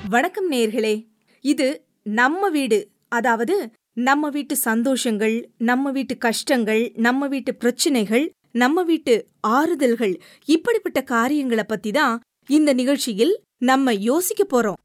வணக்கம் நேர்களே இது நம்ம வீடு அதாவது நம்ம வீட்டு சந்தோஷங்கள் நம்ம வீட்டு கஷ்டங்கள் நம்ம வீட்டு பிரச்சனைகள் நம்ம வீட்டு ஆறுதல்கள் இப்படிப்பட்ட காரியங்களை பத்தி தான் இந்த நிகழ்ச்சியில் நம்ம யோசிக்க போறோம்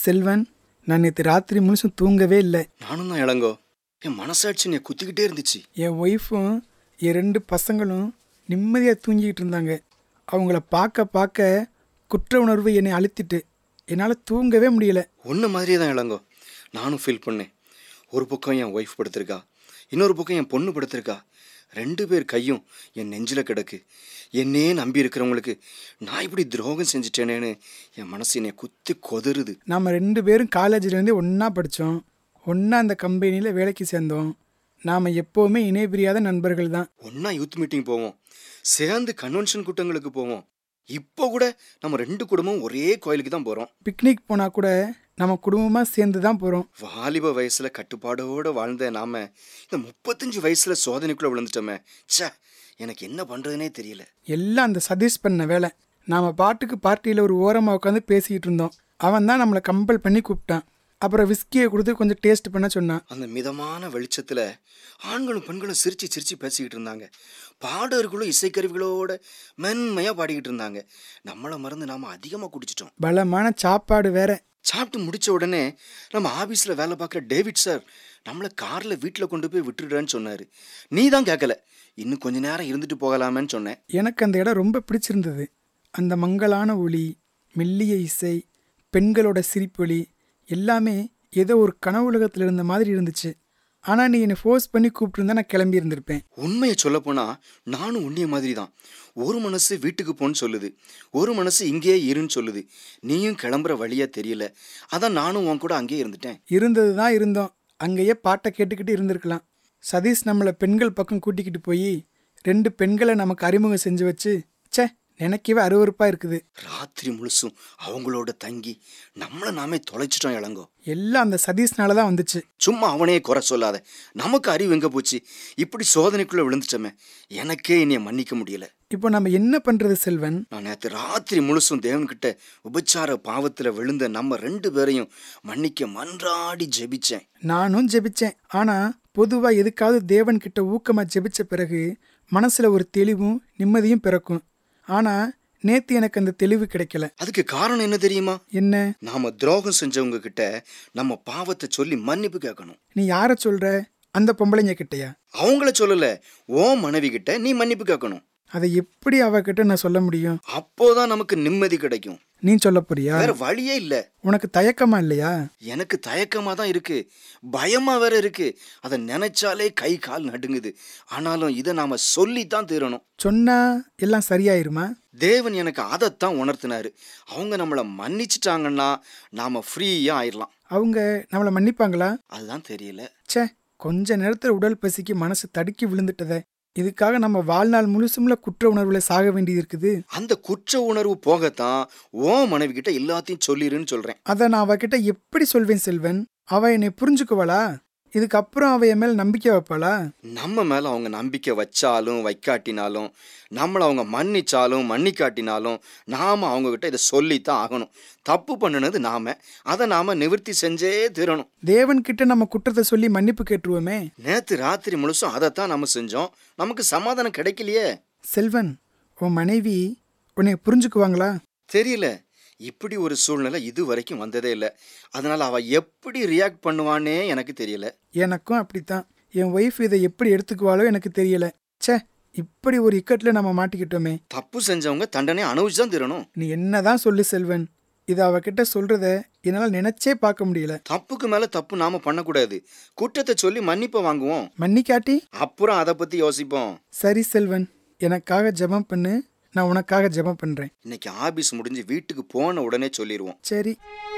செல்வன் நான் நேற்று ராத்திரி முழுசும் தூங்கவே இல்லை நானும் தான் இளங்கோ என் மனசாட்சி என்னை குத்திக்கிட்டே இருந்துச்சு என் ஒய்ஃபும் என் ரெண்டு பசங்களும் நிம்மதியாக தூங்கிக்கிட்டு இருந்தாங்க அவங்கள பார்க்க பார்க்க குற்ற உணர்வு என்னை அழுத்திட்டு என்னால் தூங்கவே முடியல ஒன்று மாதிரியே தான் இளங்கோ நானும் ஃபீல் பண்ணேன் ஒரு பக்கம் என் ஒய்ஃப் படுத்திருக்கா இன்னொரு பக்கம் என் பொண்ணு படுத்திருக்கா ரெண்டு பேர் கையும் என் நெஞ்சில் கிடக்கு என்னே நம்பி இருக்கிறவங்களுக்கு நான் இப்படி துரோகம் செஞ்சிட்டேனேன்னு என் மனசு என்னை குத்தி கொதறுது நாம் ரெண்டு பேரும் காலேஜ்லேருந்தே ஒன்றா படித்தோம் ஒன்றா அந்த கம்பெனியில் வேலைக்கு சேர்ந்தோம் நாம் எப்போவுமே இணை பிரியாத நண்பர்கள் தான் ஒன்றா யூத் மீட்டிங் போவோம் சேர்ந்து கன்வென்ஷன் கூட்டங்களுக்கு போவோம் இப்போ கூட நம்ம ரெண்டு குடும்பம் ஒரே கோயிலுக்கு தான் போகிறோம் பிக்னிக் போனால் கூட நம்ம குடும்பமாக சேர்ந்து தான் போகிறோம் வாலிப வயசுல கட்டுப்பாடோட வாழ்ந்த நாம இந்த முப்பத்தஞ்சு வயசுல சோதனைக்குள்ள விழுந்துட்டோமே ச்சே எனக்கு என்ன பண்றதுனே தெரியல எல்லாம் அந்த சதீஷ் பண்ண வேலை நாம் பாட்டுக்கு பார்ட்டியில் ஒரு ஓரமாக உட்காந்து பேசிக்கிட்டு இருந்தோம் அவன் தான் நம்மளை கம்பல் பண்ணி கூப்பிட்டான் அப்புறம் விஸ்கியை கொடுத்து கொஞ்சம் டேஸ்ட் பண்ண சொன்னான் அந்த மிதமான வெளிச்சத்துல ஆண்களும் பெண்களும் சிரிச்சு சிரிச்சு பேசிக்கிட்டு இருந்தாங்க பாடகர்களும் இசைக்கருவிகளோட மென்மையா பாடிக்கிட்டு இருந்தாங்க நம்மளை மறந்து நாம அதிகமா குடிச்சிட்டோம் பலமான சாப்பாடு வேற சாப்பிட்டு முடிச்ச உடனே நம்ம ஆபீஸ்ல வேலை பார்க்குற டேவிட் சார் நம்மளை கார்ல வீட்டில் கொண்டு போய் விட்டுடுறேன்னு சொன்னாரு நீ தான் கேட்கல இன்னும் கொஞ்ச நேரம் இருந்துட்டு போகலாமேன்னு சொன்னேன் எனக்கு அந்த இடம் ரொம்ப பிடிச்சிருந்தது அந்த மங்கலான ஒளி மெல்லிய இசை பெண்களோட சிரிப்பொலி எல்லாமே ஏதோ ஒரு கனவுலகத்தில் இருந்த மாதிரி இருந்துச்சு ஆனால் நீ என்னை ஃபோர்ஸ் பண்ணி கூப்பிட்டுருந்தா நான் கிளம்பி இருந்திருப்பேன் உண்மையை சொல்லப்போனா நானும் உன்னைய மாதிரி தான் ஒரு மனசு வீட்டுக்கு போன்னு சொல்லுது ஒரு மனசு இங்கேயே இருன்னு சொல்லுது நீயும் கிளம்புற வழியா தெரியல அதான் நானும் உன் கூட அங்கேயே இருந்துட்டேன் இருந்தது தான் இருந்தோம் அங்கேயே பாட்டை கேட்டுக்கிட்டு இருந்திருக்கலாம் சதீஷ் நம்மளை பெண்கள் பக்கம் கூட்டிக்கிட்டு போய் ரெண்டு பெண்களை நமக்கு அறிமுகம் செஞ்சு வச்சு ச்சே நினைக்கவே அருவருப்பாக இருக்குது ராத்திரி முழுசும் அவங்களோட தங்கி நம்மளை நாமே தொலைச்சிட்டோம் இளங்கோ எல்லாம் அந்த சதீஷ்னால தான் வந்துச்சு சும்மா அவனே குறை சொல்லாத நமக்கு அறிவு எங்க போச்சு இப்படி சோதனைக்குள்ள விழுந்துட்டோமே எனக்கே என்னைய மன்னிக்க முடியல இப்போ நம்ம என்ன பண்ணுறது செல்வன் நான் நேற்று ராத்திரி முழுசும் தேவன்கிட்ட உபச்சார பாவத்துல விழுந்த நம்ம ரெண்டு பேரையும் மன்னிக்க மன்றாடி ஜெபிச்சேன் நானும் ஜெபிச்சேன் ஆனா பொதுவா எதுக்காவது தேவன் கிட்ட ஊக்கமா ஜெபிச்ச பிறகு மனசுல ஒரு தெளிவும் நிம்மதியும் பிறக்கும் ஆனா நேத்து எனக்கு அந்த தெளிவு கிடைக்கல அதுக்கு காரணம் என்ன தெரியுமா என்ன நாம துரோகம் செஞ்சவங்க கிட்ட நம்ம பாவத்தை சொல்லி மன்னிப்பு கேட்கணும் நீ யார சொல்ற அந்த பொம்பளைங்க கிட்டயா அவங்கள சொல்லல ஓ மனைவி கிட்ட நீ மன்னிப்பு கேட்கணும் அதை எப்படி அவகிட்ட நான் சொல்ல முடியும் அப்போதான் நமக்கு நிம்மதி கிடைக்கும் நீ சொல்ல போறியா வேற வழியே இல்ல உனக்கு தயக்கமா இல்லையா எனக்கு தயக்கமா தான் இருக்கு பயமா வேற இருக்கு அதை நினைச்சாலே கை கால் நடுங்குது ஆனாலும் இதை நாம சொல்லித்தான் தீரணும் சொன்னா எல்லாம் சரியாயிருமா தேவன் எனக்கு அதைத்தான் உணர்த்தினாரு அவங்க நம்மளை மன்னிச்சிட்டாங்கன்னா நாம ஃப்ரீயா ஆயிடலாம் அவங்க நம்மளை மன்னிப்பாங்களா அதுதான் தெரியல ச்சே கொஞ்ச நேரத்துல உடல் பசிக்கு மனசு தடுக்கி விழுந்துட்டதே இதுக்காக நம்ம வாழ்நாள் முழுசும்ல குற்ற உணர்வுல சாக வேண்டியது இருக்குது அந்த குற்ற உணர்வு போகத்தான் ஓ மனைவி கிட்ட எல்லாத்தையும் சொல்லிருன்னு சொல்றேன் அதை நான் அவகிட்ட எப்படி சொல்வேன் செல்வன் அவ என்னை புரிஞ்சுக்குவாளா இதுக்கப்புறம் அவ என் மேல் நம்பிக்கை வைப்பாளா நம்ம மேல அவங்க நம்பிக்கை வச்சாலும் வைக்காட்டினாலும் நம்மளை அவங்க மன்னிச்சாலும் மன்னிக்காட்டினாலும் நாம அவங்க கிட்ட இதை சொல்லித்தான் ஆகணும் தப்பு பண்ணுனது நாம அதை நாம நிவர்த்தி செஞ்சே தீரணும் தேவன் கிட்ட நம்ம குற்றத்தை சொல்லி மன்னிப்பு கேட்டுருவோமே நேத்து ராத்திரி முழுசும் அதைத்தான் நம்ம செஞ்சோம் நமக்கு சமாதானம் கிடைக்கலையே செல்வன் உன் மனைவி உன்னை புரிஞ்சுக்குவாங்களா தெரியல இப்படி ஒரு சூழ்நிலை இது வரைக்கும் வந்ததே இல்லை அதனால அவ எப்படி ரியாக்ட் பண்ணுவானே எனக்கு தெரியல எனக்கும் அப்படித்தான் என் ஒய்ஃப் இதை எப்படி எடுத்துக்குவாளோ எனக்கு தெரியல ச்சே இப்படி ஒரு இக்கட்ல நம்ம மாட்டிக்கிட்டோமே தப்பு செஞ்சவங்க தண்டனை அனுபவிச்சு தான் தீரணும் நீ என்னதான் சொல்லு செல்வன் இதை அவகிட்ட சொல்றத என்னால் நினைச்சே பார்க்க முடியல தப்புக்கு மேல தப்பு நாம பண்ணக்கூடாது குற்றத்தை சொல்லி மன்னிப்பை வாங்குவோம் மன்னிக்காட்டி அப்புறம் அதை பத்தி யோசிப்போம் சரி செல்வன் எனக்காக ஜெபம் பண்ணு நான் உனக்காக ஜெபம் பண்றேன் இன்னைக்கு ஆபீஸ் முடிஞ்சு வீட்டுக்கு போன உடனே சொல்லிடுவோம் சரி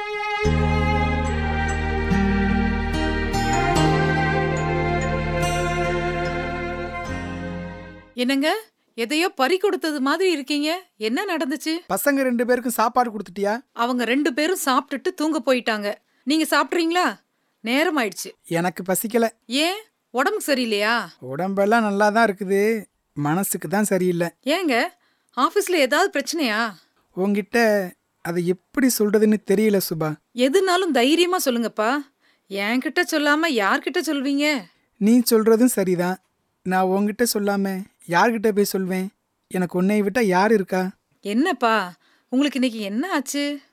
என்னங்க எதையோ பறி கொடுத்தது மாதிரி இருக்கீங்க என்ன நடந்துச்சு பசங்க ரெண்டு பேருக்கும் சாப்பாடு கொடுத்துட்டியா அவங்க ரெண்டு பேரும் சாப்பிட்டுட்டு தூங்க போயிட்டாங்க நீங்க சாப்பிட்றீங்களா நேரம் ஆயிடுச்சு எனக்கு பசிக்கல ஏன் உடம்பு சரியில்லையா உடம்பெல்லாம் நல்லா தான் இருக்குது மனசுக்கு தான் சரியில்லை ஏங்க ஆபீஸ்ல ஏதாவது பிரச்சனையா உன்கிட்ட அதை எப்படி சொல்றதுன்னு தெரியல சுபா எதுனாலும் தைரியமா சொல்லுங்கப்பா என்கிட்ட சொல்லாம யார்கிட்ட சொல்வீங்க நீ சொல்றதும் சரிதான் நான் உன்கிட்ட சொல்லாம யார்கிட்ட போய் சொல்வேன் எனக்கு உன்னை விட்டா யார் இருக்கா என்னப்பா உங்களுக்கு இன்னைக்கு என்ன ஆச்சு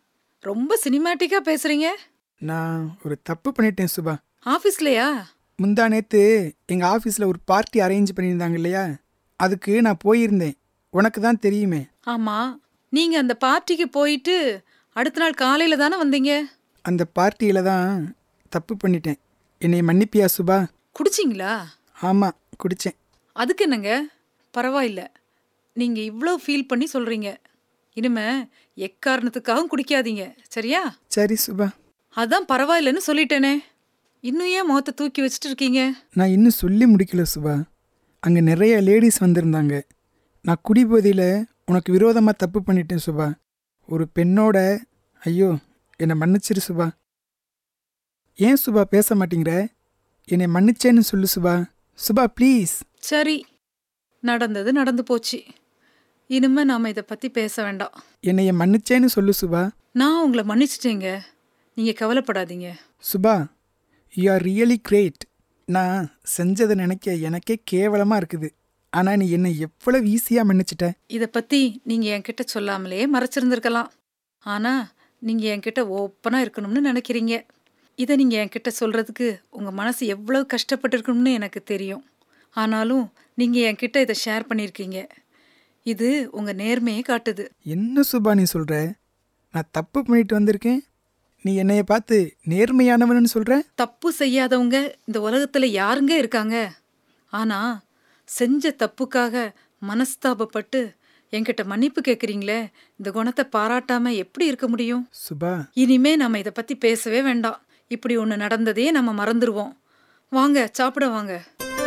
ரொம்ப சினிமேட்டிக்கா பேசுறீங்க நான் ஒரு தப்பு பண்ணிட்டேன் சுபா ஆபீஸ்லயா முந்தா நேத்து எங்கள் ஆஃபீஸில் ஒரு பார்ட்டி அரேஞ்ச் பண்ணியிருந்தாங்க இல்லையா அதுக்கு நான் போயிருந்தேன் உனக்கு தான் தெரியுமே ஆமா நீங்க அந்த பார்ட்டிக்கு போயிட்டு அடுத்த நாள் காலையில தானே வந்தீங்க அந்த பார்ட்டியில் தான் தப்பு பண்ணிட்டேன் என்னை மன்னிப்பியா சுபா குடிச்சிங்களா ஆமாம் குடித்தேன் அதுக்கு என்னங்க பரவாயில்ல நீங்க இவ்வளோ ஃபீல் பண்ணி சொல்றீங்க இனிமே எக்காரணத்துக்காகவும் குடிக்காதீங்க சரியா சரி சுபா அதான் பரவாயில்லைன்னு சொல்லிட்டேனே இன்னும் ஏன் முகத்தை தூக்கி வச்சுட்டு இருக்கீங்க நான் இன்னும் சொல்லி முடிக்கல சுபா அங்கே நிறைய லேடிஸ் வந்திருந்தாங்க நான் குடிபோதையில் உனக்கு விரோதமாக தப்பு பண்ணிட்டேன் சுபா ஒரு பெண்ணோட ஐயோ என்னை மன்னிச்சிரு சுபா ஏன் சுபா பேச மாட்டேங்கிற என்னை மன்னிச்சேன்னு சொல்லு சுபா சுபா ப்ளீஸ் சரி நடந்தது நடந்து போச்சு இனிமே நாம இதை பத்தி பேச வேண்டாம் என்னைய மன்னிச்சேன்னு சொல்லு சுபா நான் உங்களை மன்னிச்சிட்டேங்க நீங்க கவலைப்படாதீங்க Subha you are really great நான் செஞ்சதை நினைக்க எனக்கே கேவலமாக இருக்குது ஆனால் நீ என்னை எவ்வளவு ஈஸியாக மன்னிச்சிட்ட இதை பத்தி நீங்க என்கிட்ட சொல்லாமலே மறைச்சிருந்திருக்கலாம் ஆனா நீங்க என்கிட்ட ஓப்பனா இருக்கணும்னு நினைக்கிறீங்க இதை நீங்க என்கிட்ட சொல்றதுக்கு உங்க மனசு எவ்வளவு கஷ்டப்பட்டிருக்கணும்னு எனக்கு தெரியும் ஆனாலும் நீங்க என்கிட்ட இதை ஷேர் பண்ணியிருக்கீங்க இது உங்க நேர்மையை காட்டுது என்ன சுபா நீ சொல்ற நான் தப்பு பண்ணிட்டு வந்திருக்கேன் நீ என்னைய பார்த்து நேர்மையானவன்னு சொல்ற தப்பு செய்யாதவங்க இந்த உலகத்துல யாருங்க இருக்காங்க ஆனா செஞ்ச தப்புக்காக மனஸ்தாபப்பட்டு என்கிட்ட மன்னிப்பு கேக்குறீங்களே இந்த குணத்தை பாராட்டாம எப்படி இருக்க முடியும் சுபா இனிமே நம்ம இதை பத்தி பேசவே வேண்டாம் இப்படி ஒண்ணு நடந்ததே நம்ம மறந்துருவோம் வாங்க சாப்பிட வாங்க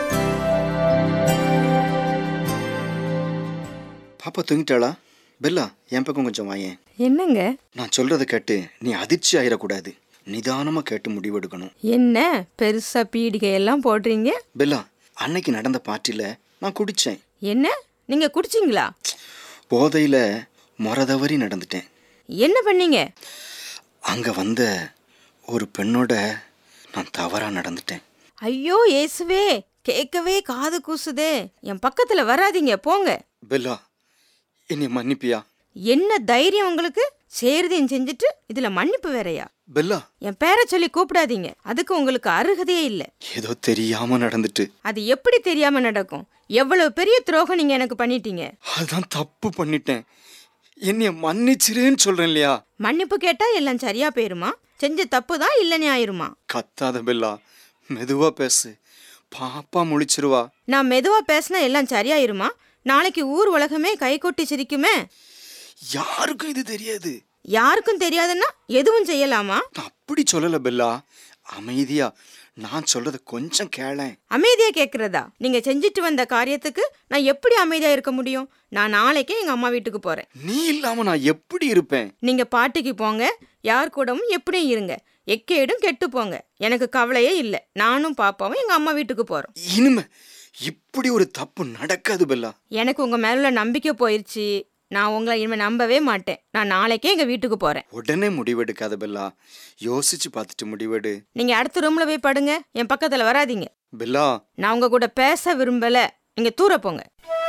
பாப்பா தூங்கிட்டாளா பெல்லா என் பக்கம் கொஞ்சம் வாயேன் என்னங்க நான் சொல்றத கேட்டு நீ அதிர்ச்சி ஆயிடக்கூடாது நிதானமா கேட்டு முடிவெடுக்கணும் என்ன பெருசா பீடிகை எல்லாம் போடுறீங்க பெல்லா அன்னைக்கு நடந்த பார்ட்டியில நான் குடிச்சேன் என்ன நீங்க குடிச்சிங்களா போதையில முறதவறி நடந்துட்டேன் என்ன பண்ணீங்க அங்க வந்த ஒரு பெண்ணோட நான் தவறா நடந்துட்டேன் ஐயோ இயேசுவே கேட்கவே காது கூசுதே என் பக்கத்துல வராதீங்க போங்க பெல்லா என்னை மன்னிப்பியா என்ன தைரியம் உங்களுக்கு சேருதையும் செஞ்சுட்டு இதுல மன்னிப்பு வேறயா பெல்லா என் பேரை சொல்லி கூப்பிடாதீங்க அதுக்கு உங்களுக்கு அருகதையே இல்ல ஏதோ தெரியாம நடந்துட்டு அது எப்படி தெரியாம நடக்கும் எவ்வளவு பெரிய துரோகம் நீங்க எனக்கு பண்ணிட்டீங்க அதான் தப்பு பண்ணிட்டேன் என்னைய மன்னிச்சிருன்னு சொல்றேன் இல்லையா மன்னிப்பு கேட்டா எல்லாம் சரியா போயிருமா செஞ்ச தப்பு தான் இல்லைன்னு ஆயிருமா கத்தாத பெல்லா மெதுவா பேசு பாப்பா முழிச்சிருவா நான் மெதுவா பேசினா எல்லாம் சரியாயிருமா நாளைக்கு ஊர் உலகமே கை கொட்டி சிரிக்குமே யாருக்கும் இது தெரியாது யாருக்கும் தெரியாதுன்னா எதுவும் செய்யலாமா நான் அப்படி சொல்லல பெல்லா அமைதியா நான் சொல்றத கொஞ்சம் கேளேன் அமைதியா கேக்குறதா நீங்க செஞ்சுட்டு வந்த காரியத்துக்கு நான் எப்படி அமைதியா இருக்க முடியும் நான் நாளைக்கே எங்க அம்மா வீட்டுக்கு போறேன் நீ இல்லாம நான் எப்படி இருப்பேன் நீங்க பாட்டிக்கு போங்க யார் கூடவும் எப்படியும் இருங்க எக்கேடும் கெட்டு போங்க எனக்கு கவலையே இல்லை நானும் பாப்பாவும் எங்க அம்மா வீட்டுக்கு போறோம் இனிமே இப்படி ஒரு தப்பு நடக்காது பெல்லா எனக்கு உங்க மேல உள்ள நம்பிக்கை போயிருச்சு நான் உங்களை இனிமே நம்பவே மாட்டேன் நான் நாளைக்கே எங்க வீட்டுக்கு போறேன் உடனே முடிவெடுக்காத பெல்லா யோசிச்சு பார்த்துட்டு முடிவெடு நீங்க அடுத்த ரூம்ல போய் படுங்க என் பக்கத்துல வராதீங்க பெல்லா நான் உங்க கூட பேச விரும்பல நீங்க தூர போங்க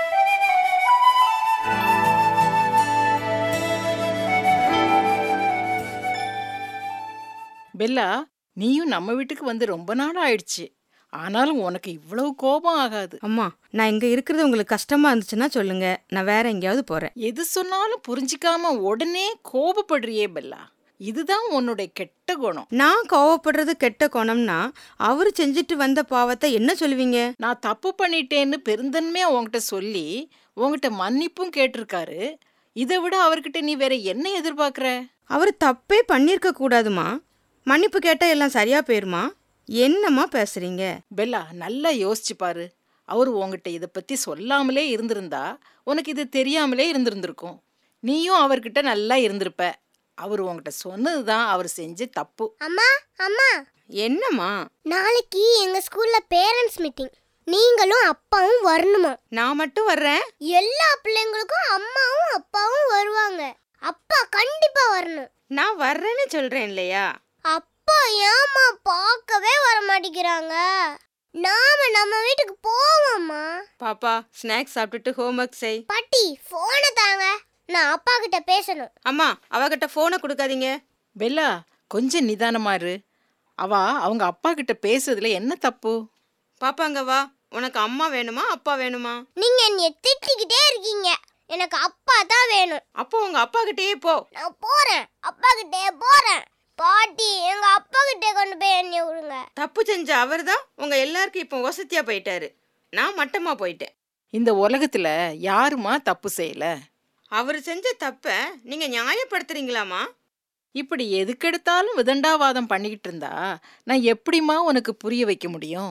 பெல்லா நீயும் நம்ம வீட்டுக்கு வந்து ரொம்ப நாள் ஆயிடுச்சு ஆனாலும் உனக்கு இவ்வளவு கோபம் ஆகாது அம்மா நான் இங்க இருக்கிறது உங்களுக்கு கஷ்டமா இருந்துச்சுன்னா சொல்லுங்க நான் வேற எங்கேயாவது போறேன் எது சொன்னாலும் புரிஞ்சிக்காம உடனே கோபப்படுறியே பெல்லா இதுதான் உன்னுடைய கெட்ட குணம் நான் கோவப்படுறது கெட்ட குணம்னா அவரு செஞ்சுட்டு வந்த பாவத்தை என்ன சொல்லுவீங்க நான் தப்பு பண்ணிட்டேன்னு பெருந்தன்மையா உன்கிட்ட சொல்லி உன்கிட்ட மன்னிப்பும் கேட்டிருக்காரு இதை விட அவர்கிட்ட நீ வேற என்ன எதிர்பார்க்கற அவர் தப்பே பண்ணியிருக்க கூடாதுமா மன்னிப்பு கேட்டா எல்லாம் சரியா போயிருமா என்னம்மா பேசுறீங்க பெல்லா நல்லா யோசிச்சு பாரு அவர் உன்கிட்ட இதை பத்தி சொல்லாமலே இருந்திருந்தா உனக்கு இது தெரியாமலே இருந்திருந்திருக்கும் நீயும் அவர்கிட்ட நல்லா இருந்திருப்ப அவர் உன்கிட்ட சொன்னதுதான் அவர் செஞ்ச தப்பு அம்மா அம்மா என்னம்மா நாளைக்கு எங்க ஸ்கூல்ல பேரண்ட்ஸ் மீட்டிங் நீங்களும் அப்பாவும் வரணுமா நான் மட்டும் வர்றேன் எல்லா பிள்ளைங்களுக்கும் அம்மாவும் அப்பாவும் வருவாங்க அப்பா கண்டிப்பா வரணும் நான் வர்றேன்னு சொல்றேன் இல்லையா அப்பா ஏம்மா பார்க்கவே வர மாட்டேங்கிறாங்க நாம நம்ம வீட்டுக்கு போவோம்மா பாப்பா ஸ்நாக்ஸ் சாப்பிட்டுட்டு ஹோம்ஒர்க் செய் பாட்டி போனை தாங்க நான் அப்பா கிட்ட பேசணும் அம்மா அவகிட்ட போனை கொடுக்காதீங்க பெல்லா கொஞ்சம் நிதானமா இரு அவ அவங்க அப்பா கிட்ட பேசுறதுல என்ன தப்பு பாப்பாங்க வா உனக்கு அம்மா வேணுமா அப்பா வேணுமா நீங்க என்னைய திட்டிக்கிட்டே இருக்கீங்க எனக்கு அப்பா தான் வேணும் அப்போ உங்க அப்பா கிட்டயே போ நான் போறேன் அப்பா கிட்டே போறேன் பாட்டி எங்க அப்பா கிட்டே கொண்டு போய் என்னைய விடுங்க தப்பு செஞ்ச அவர் தான் உங்க எல்லாருக்கும் இப்போ வசதியா போயிட்டாரு நான் மட்டமா போயிட்டேன் இந்த உலகத்துல யாருமா தப்பு செய்யல அவர் செஞ்ச தப்ப நீங்க நியாயப்படுத்துறீங்களாமா இப்படி எதுக்கெடுத்தாலும் விதண்டாவாதம் பண்ணிக்கிட்டு இருந்தா நான் எப்படிம்மா உனக்கு புரிய வைக்க முடியும்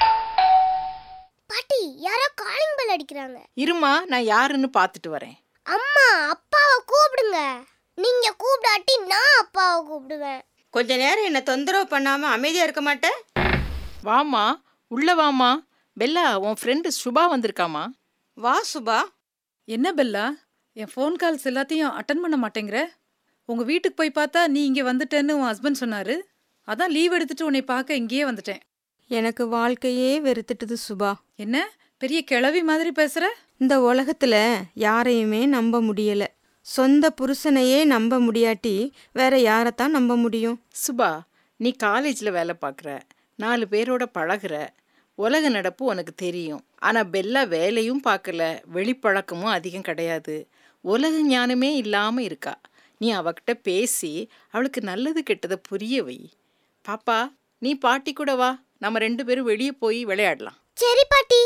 பாட்டி யாரோ காலிங் பெல் அடிக்கிறாங்க இருமா நான் யாருன்னு பார்த்துட்டு வரேன் அம்மா அப்பாவை கூப்பிடுங்க நீங்க கூப்பிடாட்டி நான் அப்பாவை கூப்பிடுவேன் கொஞ்ச நேரம் என்ன தொந்தரவு பண்ணாம அமைதியா இருக்க மாட்டேன் வாமா உள்ள வாமா பெல்லா உன் ஃப்ரெண்டு சுபா வந்திருக்காமா வா சுபா என்ன பெல்லா என் ஃபோன் கால்ஸ் எல்லாத்தையும் அட்டன் பண்ண மாட்டேங்கிற உங்க வீட்டுக்கு போய் பார்த்தா நீ இங்க வந்துட்டேன்னு உன் ஹஸ்பண்ட் சொன்னாரு அதான் லீவ் எடுத்துட்டு உன்னை பார்க்க இங்கேயே வந்துட்டேன் எனக்கு வாழ்க்கையே வெறுத்துட்டுது சுபா என்ன பெரிய கிழவி மாதிரி பேசுற இந்த உலகத்துல யாரையுமே நம்ப முடியல சொந்த புருஷனையே நம்ப முடியாட்டி வேற யாரைத்தான் நம்ப முடியும் சுபா நீ காலேஜில் வேலை பார்க்குற நாலு பேரோட பழகுற உலக நடப்பு உனக்கு தெரியும் ஆனால் பெல்லா வேலையும் பார்க்கல வெளிப்பழக்கமும் அதிகம் கிடையாது உலக ஞானமே இல்லாமல் இருக்கா நீ அவகிட்ட பேசி அவளுக்கு நல்லது கெட்டதை புரிய வை பாப்பா நீ பாட்டி கூட வா நம்ம ரெண்டு பேரும் வெளியே போய் விளையாடலாம் சரி பாட்டி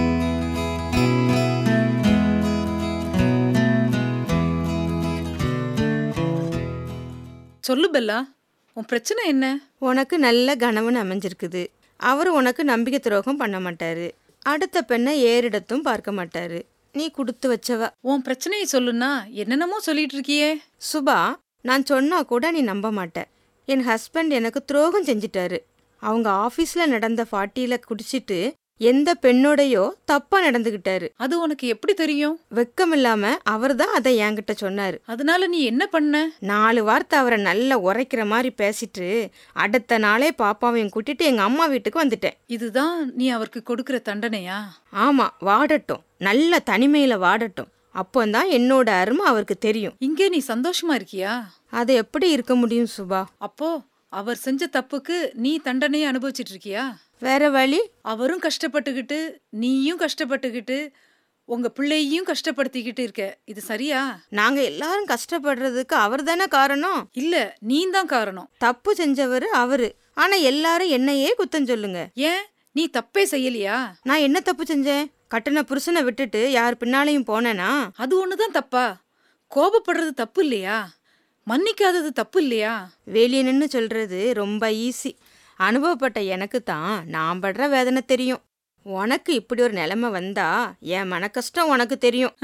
சொல்லு பெல்லா உன் பிரச்சனை என்ன உனக்கு நல்ல கணவன் அமைஞ்சிருக்குது அவர் உனக்கு நம்பிக்கை துரோகம் பண்ண மாட்டாரு அடுத்த பெண்ணை ஏறிடத்தும் பார்க்க மாட்டாரு நீ கொடுத்து வச்சவ உன் பிரச்சனையை சொல்லுன்னா என்னென்னமோ சொல்லிட்டு இருக்கியே சுபா நான் சொன்னா கூட நீ நம்ப மாட்ட என் ஹஸ்பண்ட் எனக்கு துரோகம் செஞ்சிட்டாரு அவங்க ஆஃபீஸில் நடந்த பார்ட்டியில் குடிச்சிட்டு எந்த பெண்ணோடையோ தப்பா நடந்துக்கிட்டாரு அது உனக்கு எப்படி தெரியும் வெக்கம் இல்லாம அவர் தான் அதை என்கிட்ட சொன்னாரு அதனால நீ என்ன பண்ண நாலு வார்த்தை அவரை நல்லா உரைக்கிற மாதிரி பேசிட்டு அடுத்த நாளே பாப்பாவையும் கூட்டிட்டு எங்க அம்மா வீட்டுக்கு வந்துட்டேன் இதுதான் நீ அவருக்கு கொடுக்கிற தண்டனையா ஆமா வாடட்டும் நல்ல தனிமையில வாடட்டும் அப்போந்தான் என்னோட அருமை அவருக்கு தெரியும் இங்கே நீ சந்தோஷமா இருக்கியா அது எப்படி இருக்க முடியும் சுபா அப்போ அவர் செஞ்ச தப்புக்கு நீ தண்டனையை அனுபவிச்சிட்டு இருக்கியா வேற வழி அவரும் கஷ்டப்பட்டுக்கிட்டு நீயும் கஷ்டப்பட்டுக்கிட்டு உங்க பிள்ளையையும் கஷ்டப்படுத்திக்கிட்டு இருக்க இது சரியா நாங்க எல்லாரும் கஷ்டப்படுறதுக்கு அவர் தானே காரணம் இல்ல நீ தான் காரணம் தப்பு செஞ்சவர் அவரு ஆனா எல்லாரும் என்னையே குத்தம் சொல்லுங்க ஏன் நீ தப்பே செய்யலையா நான் என்ன தப்பு செஞ்சேன் கட்டின புருஷனை விட்டுட்டு யார் பின்னாலையும் போனேனா அது ஒண்ணுதான் தப்பா கோபப்படுறது தப்பு இல்லையா மன்னிக்காதது தப்பு இல்லையா வெளியே நின்னு சொல்றது ரொம்ப ஈஸி அனுபவப்பட்ட எனக்கு தான் நான் படுற வேதனை தெரியும் உனக்கு இப்படி ஒரு நிலைமை வந்தா என் மன கஷ்டம் உனக்கு தெரியும்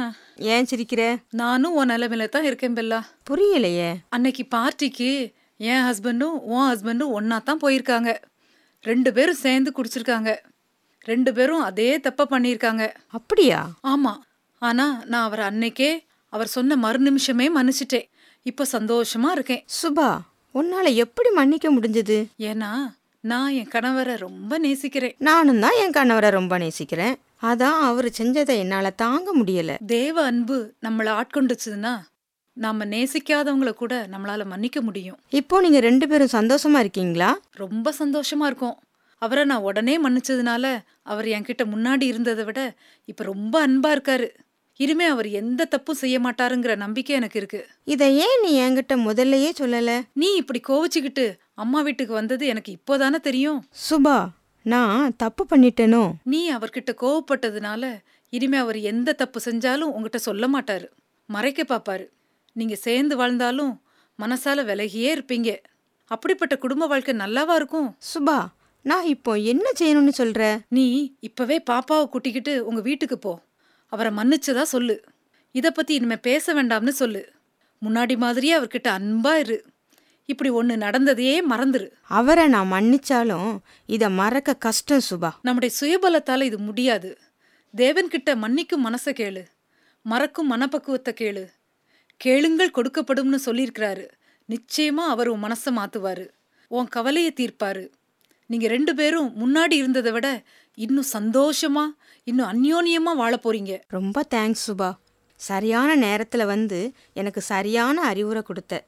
ஏன் சிரிக்கிற நானும் உன் நிலைமையில தான் இருக்கேன் பெல்லா புரியலையே அன்னைக்கு பார்ட்டிக்கு என் ஹஸ்பண்டும் உன் ஹஸ்பண்டும் ஒன்னா தான் போயிருக்காங்க ரெண்டு பேரும் சேர்ந்து குடிச்சிருக்காங்க ரெண்டு பேரும் அதே தப்ப பண்ணியிருக்காங்க அப்படியா ஆமா ஆனா நான் அவர் அன்னைக்கே அவர் சொன்ன மறு நிமிஷமே மன்னிச்சிட்டேன் இப்போ சந்தோஷமா இருக்கேன் சுபா உன்னால எப்படி மன்னிக்க முடிஞ்சது ஏன்னா நான் என் கணவரை ரொம்ப நேசிக்கிறேன் நானும் தான் என் கணவரை ரொம்ப நேசிக்கிறேன் அதான் அவர் செஞ்சதை என்னால தாங்க முடியல தேவ அன்பு நம்மளை ஆட்கொண்டுச்சுன்னா நாம நேசிக்காதவங்கள கூட நம்மளால மன்னிக்க முடியும் இப்போ நீங்க ரெண்டு பேரும் சந்தோஷமா இருக்கீங்களா ரொம்ப சந்தோஷமா இருக்கும் அவரை நான் உடனே மன்னிச்சதுனால அவர் என்கிட்ட முன்னாடி இருந்ததை விட இப்ப ரொம்ப அன்பா இருக்காரு இனிமே அவர் எந்த தப்பும் செய்ய மாட்டாருங்கிற நம்பிக்கை எனக்கு இருக்கு இதை ஏன் நீ என்கிட்ட முதல்லயே சொல்லல நீ இப்படி கோவிச்சுக்கிட்டு அம்மா வீட்டுக்கு வந்தது எனக்கு இப்போதானே தெரியும் சுபா நான் தப்பு பண்ணிட்டேனோ நீ அவர்கிட்ட கோவப்பட்டதுனால இனிமே அவர் எந்த தப்பு செஞ்சாலும் உங்ககிட்ட சொல்ல மாட்டாரு மறைக்க பாப்பாரு நீங்க சேர்ந்து வாழ்ந்தாலும் மனசால விலகியே இருப்பீங்க அப்படிப்பட்ட குடும்ப வாழ்க்கை நல்லாவா இருக்கும் சுபா நான் இப்போ என்ன செய்யணும்னு சொல்ற நீ இப்பவே பாப்பாவை கூட்டிக்கிட்டு உங்க வீட்டுக்கு போ அவரை மன்னிச்சதா சொல்லு இத பத்தி இனிமே பேச வேண்டாம்னு சொல்லு முன்னாடி மாதிரியே அவர்கிட்ட அன்பா இரு இப்படி ஒண்ணு நடந்ததையே மறந்துரு அவரை நான் மன்னிச்சாலும் இத மறக்க கஷ்டம் சுபா நம்முடைய சுயபலத்தால இது முடியாது தேவன்கிட்ட மன்னிக்கும் மனசை கேளு மறக்கும் மனப்பக்குவத்தை கேளு கேளுங்கள் கொடுக்கப்படும்னு சொல்லியிருக்கிறாரு நிச்சயமா அவர் உன் மனசை மாத்துவாரு உன் கவலையை தீர்ப்பாரு நீங்க ரெண்டு பேரும் முன்னாடி இருந்ததை விட இன்னும் சந்தோஷமா இன்னும் அந்யோன்யமா வாழ போறீங்க ரொம்ப தேங்க்ஸ் சுபா சரியான நேரத்துல வந்து எனக்கு சரியான அறிவுரை கொடுத்த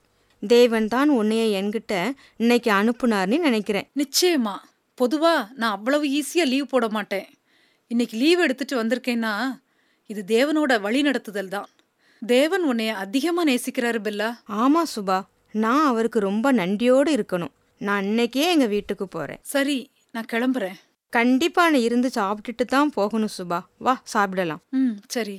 தேவன் தான் உன்னைய என்கிட்ட இன்னைக்கு அனுப்புனார்னு நினைக்கிறேன் நிச்சயமா பொதுவா நான் அவ்வளவு ஈஸியா லீவ் போட மாட்டேன் இன்னைக்கு லீவ் எடுத்துட்டு வந்திருக்கேன்னா இது தேவனோட வழி நடத்துதல் தான் தேவன் உன்னைய அதிகமா நேசிக்கிறாரு பெல்லா ஆமா சுபா நான் அவருக்கு ரொம்ப நன்றியோடு இருக்கணும் நான் இன்னைக்கே எங்க வீட்டுக்கு போறேன் சரி நான் கிளம்புறேன் கண்டிப்பா நான் இருந்து சாப்பிட்டுட்டு தான் போகணும் சுபா வா சாப்பிடலாம் ம் சரி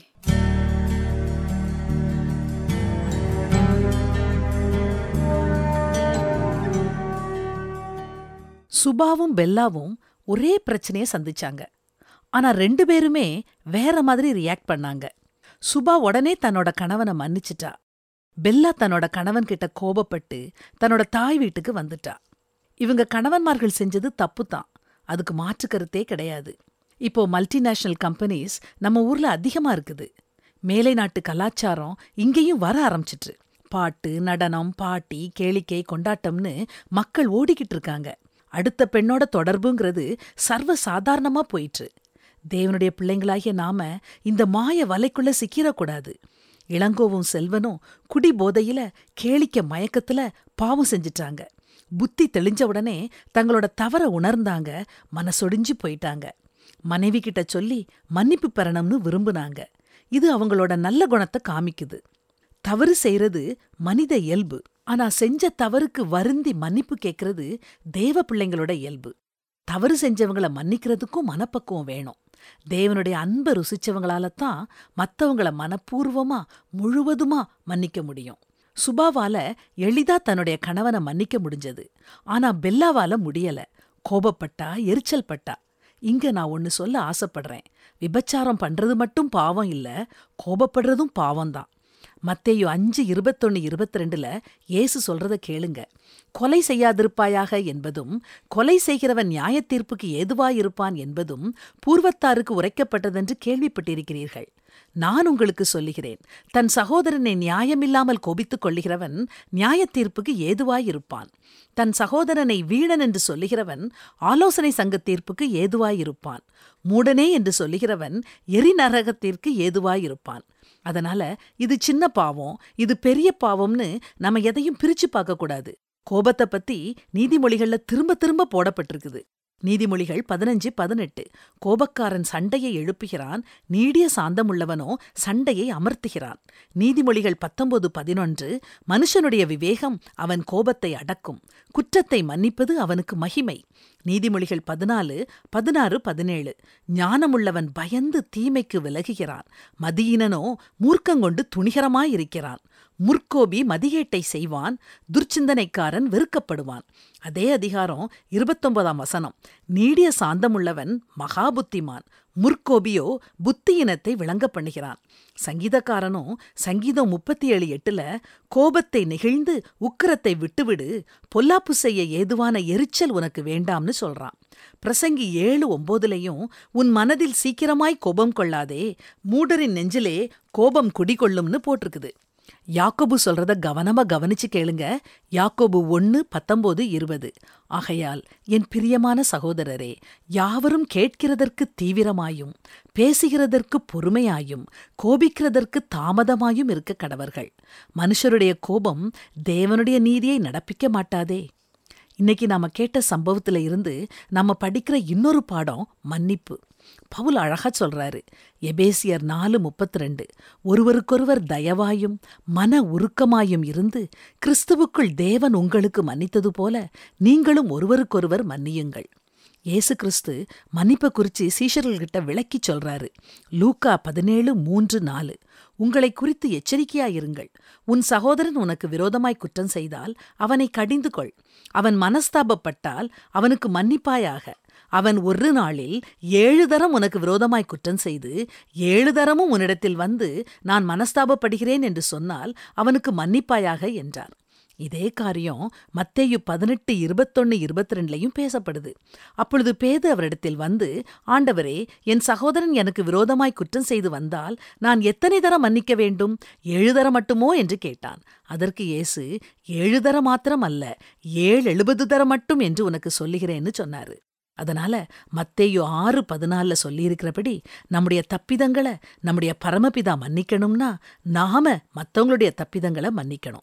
சுபாவும் பெல்லாவும் ஒரே பிரச்சனையை சந்திச்சாங்க ஆனா ரெண்டு பேருமே வேற மாதிரி ரியாக்ட் பண்ணாங்க சுபா உடனே தன்னோட கணவனை மன்னிச்சிட்டா பெல்லா தன்னோட கணவன் கிட்ட கோபப்பட்டு தன்னோட தாய் வீட்டுக்கு வந்துட்டா இவங்க கணவன்மார்கள் செஞ்சது தப்பு தான் அதுக்கு மாற்று கருத்தே கிடையாது இப்போ மல்டிநேஷனல் கம்பெனிஸ் நம்ம ஊர்ல அதிகமா இருக்குது மேலை நாட்டு கலாச்சாரம் இங்கேயும் வர ஆரம்பிச்சிட்டு பாட்டு நடனம் பாட்டி கேளிக்கை கொண்டாட்டம்னு மக்கள் ஓடிக்கிட்டு இருக்காங்க அடுத்த பெண்ணோட தொடர்புங்கிறது சர்வ சாதாரணமா போயிற்று தேவனுடைய பிள்ளைங்களாகிய நாம இந்த மாய வலைக்குள்ள சிக்கிரக்கூடாது இளங்கோவும் செல்வனும் குடி போதையில கேளிக்க மயக்கத்துல பாவம் செஞ்சிட்டாங்க புத்தி தெளிஞ்ச உடனே தங்களோட தவற உணர்ந்தாங்க மனசொடிஞ்சு போயிட்டாங்க மனைவி கிட்ட சொல்லி மன்னிப்பு பெறணும்னு விரும்புனாங்க இது அவங்களோட நல்ல குணத்தை காமிக்குது தவறு செய்யறது மனித இயல்பு ஆனா செஞ்ச தவறுக்கு வருந்தி மன்னிப்பு கேட்கறது தேவ பிள்ளைங்களோட இயல்பு தவறு செஞ்சவங்கள மன்னிக்கிறதுக்கும் மனப்பக்குவம் வேணும் தேவனுடைய அன்பை ருசிச்சவங்களால தான் மத்தவங்கள மனப்பூர்வமா முழுவதுமா மன்னிக்க முடியும் சுபாவால எளிதா தன்னுடைய கணவனை மன்னிக்க முடிஞ்சது ஆனா பெல்லாவால முடியல கோபப்பட்டா எரிச்சல் பட்டா இங்க நான் ஒன்னு சொல்ல ஆசைப்படுறேன் விபச்சாரம் பண்றது மட்டும் பாவம் இல்ல கோபப்படுறதும் பாவம்தான் மத்தேயு அஞ்சு இருபத்தொன்னு இருபத்தி ரெண்டுல இயேசு சொல்றத கேளுங்க கொலை செய்யாதிருப்பாயாக என்பதும் கொலை செய்கிறவன் நியாயத் தீர்ப்புக்கு ஏதுவாயிருப்பான் என்பதும் பூர்வத்தாருக்கு உரைக்கப்பட்டதென்று கேள்விப்பட்டிருக்கிறீர்கள் நான் உங்களுக்கு சொல்லுகிறேன் தன் சகோதரனை நியாயமில்லாமல் கோபித்துக் கொள்ளுகிறவன் நியாயத் தீர்ப்புக்கு ஏதுவாயிருப்பான் தன் சகோதரனை வீணன் என்று சொல்லுகிறவன் ஆலோசனை சங்கத் தீர்ப்புக்கு ஏதுவாயிருப்பான் மூடனே என்று சொல்லுகிறவன் எரிநரகத்திற்கு ஏதுவாயிருப்பான் அதனால இது சின்ன பாவம் இது பெரிய பாவம்னு நம்ம எதையும் பிரிச்சு பார்க்க கூடாது கோபத்தை பத்தி நீதிமொழிகள்ல திரும்ப திரும்ப போடப்பட்டிருக்குது நீதிமொழிகள் பதினஞ்சு பதினெட்டு கோபக்காரன் சண்டையை எழுப்புகிறான் நீடிய சாந்தமுள்ளவனோ சண்டையை அமர்த்துகிறான் நீதிமொழிகள் பத்தொன்பது பதினொன்று மனுஷனுடைய விவேகம் அவன் கோபத்தை அடக்கும் குற்றத்தை மன்னிப்பது அவனுக்கு மகிமை நீதிமொழிகள் பதினாலு பதினாறு பதினேழு ஞானமுள்ளவன் பயந்து தீமைக்கு விலகுகிறான் மதியினனோ மூர்க்கங்கொண்டு துணிகரமாயிருக்கிறான் முற்கோபி மதியேட்டை செய்வான் துர்ச்சிந்தனைக்காரன் வெறுக்கப்படுவான் அதே அதிகாரம் இருபத்தொன்பதாம் வசனம் நீடிய சாந்தமுள்ளவன் மகாபுத்திமான் முற்கோபியோ புத்தியினத்தை விளங்க பண்ணுகிறான் சங்கீதக்காரனும் சங்கீதம் முப்பத்தி ஏழு எட்டுல கோபத்தை நெகிழ்ந்து உக்கிரத்தை விட்டுவிடு பொல்லாப்பு செய்ய ஏதுவான எரிச்சல் உனக்கு வேண்டாம்னு சொல்றான் பிரசங்கி ஏழு ஒம்போதுலையும் உன் மனதில் சீக்கிரமாய் கோபம் கொள்ளாதே மூடரின் நெஞ்சிலே கோபம் குடிகொள்ளும்னு போட்டிருக்குது யாக்கோபு சொல்றத கவனமா கவனிச்சு கேளுங்க யாக்கோபு ஒன்னு பத்தொன்பது இருபது ஆகையால் என் பிரியமான சகோதரரே யாவரும் கேட்கிறதற்கு தீவிரமாயும் பேசுகிறதற்கு பொறுமையாயும் கோபிக்கிறதற்கு தாமதமாயும் இருக்க கடவர்கள் மனுஷருடைய கோபம் தேவனுடைய நீதியை நடப்பிக்க மாட்டாதே இன்னைக்கு நாம கேட்ட சம்பவத்துல இருந்து நம்ம படிக்கிற இன்னொரு பாடம் மன்னிப்பு பவுல் அழகா சொல்றாரு எபேசியர் நாலு முப்பத்தி ரெண்டு ஒருவருக்கொருவர் தயவாயும் மன உருக்கமாயும் இருந்து கிறிஸ்துவுக்குள் தேவன் உங்களுக்கு மன்னித்தது போல நீங்களும் ஒருவருக்கொருவர் மன்னியுங்கள் இயேசு கிறிஸ்து மன்னிப்பை குறித்து சீஷர்கள்கிட்ட விளக்கி சொல்றாரு லூக்கா பதினேழு மூன்று நாலு உங்களை குறித்து எச்சரிக்கையாயிருங்கள் உன் சகோதரன் உனக்கு விரோதமாய் குற்றம் செய்தால் அவனை கடிந்து கொள் அவன் மனஸ்தாபப்பட்டால் அவனுக்கு மன்னிப்பாயாக அவன் ஒரு நாளில் ஏழு தரம் உனக்கு விரோதமாய் குற்றம் செய்து ஏழு தரமும் உன்னிடத்தில் வந்து நான் மனஸ்தாபப்படுகிறேன் என்று சொன்னால் அவனுக்கு மன்னிப்பாயாக என்றார் இதே காரியம் மத்தேயு பதினெட்டு இருபத்தொன்னு இருபத்தி ரெண்டுலையும் பேசப்படுது அப்பொழுது பேது அவரிடத்தில் வந்து ஆண்டவரே என் சகோதரன் எனக்கு விரோதமாய் குற்றம் செய்து வந்தால் நான் எத்தனை தரம் மன்னிக்க வேண்டும் ஏழு தரம் மட்டுமோ என்று கேட்டான் அதற்கு இயேசு ஏழு தரம் மாத்திரம் அல்ல ஏழு எழுபது தரம் மட்டும் என்று உனக்கு சொல்லுகிறேன்னு சொன்னாரு அதனால மத்தேயு ஆறு பதினாலில் சொல்லியிருக்கிறபடி நம்முடைய தப்பிதங்களை நம்முடைய பரமபிதா மன்னிக்கணும்னா நாம மத்தவங்களுடைய தப்பிதங்களை மன்னிக்கணும்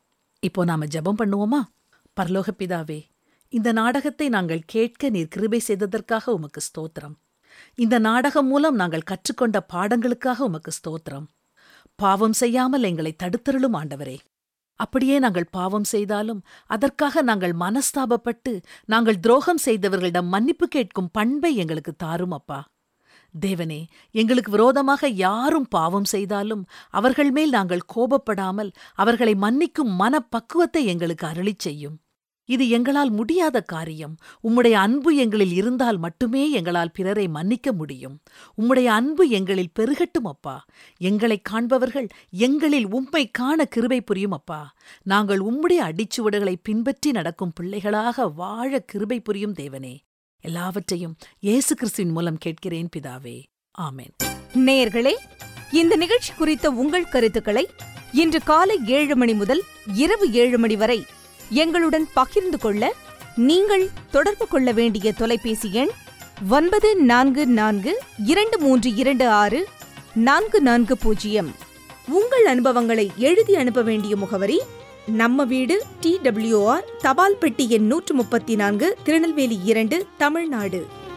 இப்போ நாம ஜெபம் பண்ணுவோமா பரலோக பிதாவே இந்த நாடகத்தை நாங்கள் கேட்க நீர் கிருபை செய்ததற்காக உமக்கு ஸ்தோத்திரம் இந்த நாடகம் மூலம் நாங்கள் கற்றுக்கொண்ட பாடங்களுக்காக உமக்கு ஸ்தோத்திரம் பாவம் செய்யாமல் எங்களை தடுத்தருளும் ஆண்டவரே அப்படியே நாங்கள் பாவம் செய்தாலும் அதற்காக நாங்கள் மனஸ்தாபப்பட்டு நாங்கள் துரோகம் செய்தவர்களிடம் மன்னிப்பு கேட்கும் பண்பை எங்களுக்கு தாரும் அப்பா தேவனே எங்களுக்கு விரோதமாக யாரும் பாவம் செய்தாலும் அவர்கள் மேல் நாங்கள் கோபப்படாமல் அவர்களை மன்னிக்கும் மனப்பக்குவத்தை எங்களுக்கு அருளிச் செய்யும் இது எங்களால் முடியாத காரியம் உம்முடைய அன்பு எங்களில் இருந்தால் மட்டுமே எங்களால் பிறரை மன்னிக்க முடியும் உம்முடைய அன்பு எங்களில் பெருகட்டும் அப்பா எங்களை காண்பவர்கள் எங்களில் உம்மை காண கிருபை புரியும் அப்பா நாங்கள் உம்முடைய அடிச்சுவடுகளை பின்பற்றி நடக்கும் பிள்ளைகளாக வாழ கிருபை புரியும் தேவனே எல்லாவற்றையும் இயேசு கிறிஸ்துவின் மூலம் கேட்கிறேன் பிதாவே ஆமென் நேயர்களே இந்த நிகழ்ச்சி குறித்த உங்கள் கருத்துக்களை இன்று காலை ஏழு மணி முதல் இரவு ஏழு மணி வரை எங்களுடன் பகிர்ந்து கொள்ள நீங்கள் தொடர்பு கொள்ள வேண்டிய தொலைபேசி எண் ஒன்பது நான்கு நான்கு இரண்டு மூன்று இரண்டு ஆறு நான்கு நான்கு பூஜ்ஜியம் உங்கள் அனுபவங்களை எழுதி அனுப்ப வேண்டிய முகவரி நம்ம வீடு டி டபிள்யூஆர் தபால் பெட்டி எண் நூற்று முப்பத்தி நான்கு திருநெல்வேலி இரண்டு தமிழ்நாடு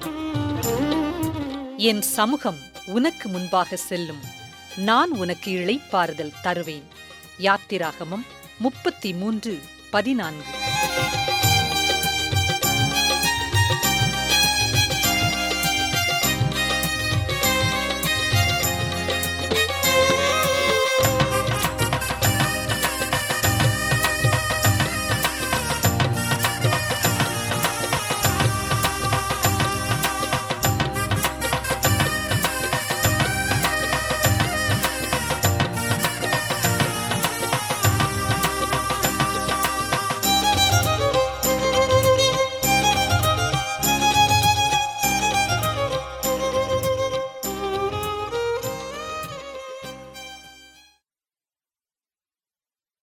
என் சமூகம் உனக்கு முன்பாக செல்லும் நான் உனக்கு இளைப்பாறுதல் தருவேன் யாத்திராகமம் முப்பத்தி மூன்று பதினான்கு